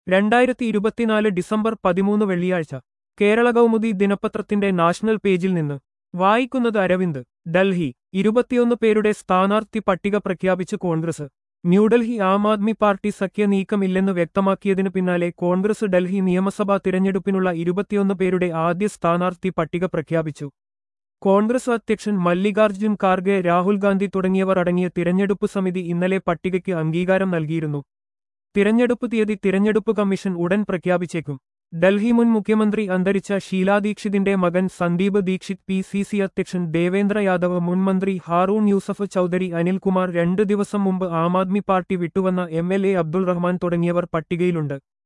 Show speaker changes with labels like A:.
A: രണ്ടായിരത്തി ഇരുപത്തിനാല് ഡിസംബർ പതിമൂന്ന് വെള്ളിയാഴ്ച കേരള കൗമുദി ദിനപത്രത്തിന്റെ നാഷണൽ പേജിൽ നിന്ന് വായിക്കുന്നത് അരവിന്ദ് ഡൽഹി ഇരുപത്തിയൊന്ന് പേരുടെ സ്ഥാനാർത്ഥി പട്ടിക പ്രഖ്യാപിച്ച് കോൺഗ്രസ് ന്യൂഡൽഹി ആം ആദ്മി പാർട്ടി സഖ്യ നീക്കമില്ലെന്ന് വ്യക്തമാക്കിയതിനു പിന്നാലെ കോൺഗ്രസ് ഡൽഹി നിയമസഭാ തിരഞ്ഞെടുപ്പിനുള്ള ഇരുപത്തിയൊന്ന് പേരുടെ ആദ്യ സ്ഥാനാർത്ഥി പട്ടിക പ്രഖ്യാപിച്ചു കോൺഗ്രസ് അധ്യക്ഷൻ മല്ലികാർജ്ജുൻ ഖാർഗെ രാഹുൽ ഗാന്ധി തുടങ്ങിയവർ അടങ്ങിയ തിരഞ്ഞെടുപ്പ് സമിതി ഇന്നലെ പട്ടികയ്ക്ക് അംഗീകാരം നൽകിയിരുന്നു തിരഞ്ഞെടുപ്പ് തീയതി തിരഞ്ഞെടുപ്പ് കമ്മീഷൻ ഉടൻ പ്രഖ്യാപിച്ചേക്കും ഡൽഹി മുൻ മുഖ്യമന്ത്രി അന്തരിച്ച ഷീലാ ദീക്ഷിതിന്റെ മകൻ Sandeep Dikshit P C C അധ്യക്ഷൻ ദേവേന്ദ്ര യാദവ് മുൻ മന്ത്രി ഹാറൂൺ യൂസഫ് ചൌധരി അനിൽകുമാർ രണ്ടു ദിവസം മുമ്പ് ആം ആദ്മി പാർട്ടി വിട്ടുവന്ന M L A Abdul Rahman തുടങ്ങിയവർ പട്ടികയിലുണ്ട്